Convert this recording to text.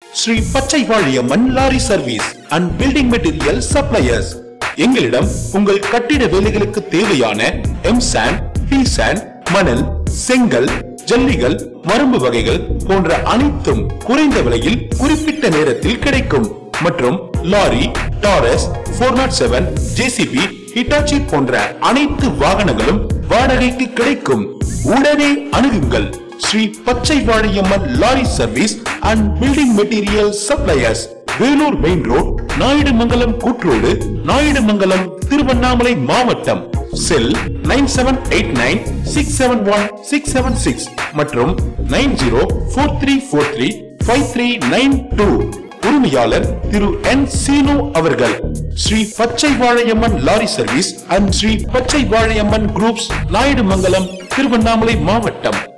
Sri Pachai Vazhiyamman lorry service and building material suppliers எங்களிடம் உங்கள் கட்டிட வேலைகளுக்கு தேவையான எம் சாண்ட் பி சாண்ட் மணல் செங்கல் ஜல்லிகள் மரும்பு வகைகள் போன்ற அனைத்தும் குறைந்த விலையில் குறிப்பிட்ட நேரத்தில் கிடைக்கும் மற்றும் lorry Taurus four naught seven JCB Hitachi போன்ற அனைத்து வாகனங்களும் வாடகைக்கு கிடைக்கும் உடனே அணுகுங்கள் Shri Pachai Vazhiyamman lorry service and building material suppliers Vellore main road Naidumangalam கூட்ரோடு நாயுடுமங்கலம் திருவண்ணாமலை மாவட்டம் cell nine seven eight nine six seven one six seven six மற்றும் nine zero four three four three five three nine two உரிமையாளர் திரு என் சீனு அவர்கள் Shri Pachai Vazhaiyamman lorry service and Shri Pachai வாழையம்மன் groups Naidumangalam Tiruvannamalai மாவட்டம்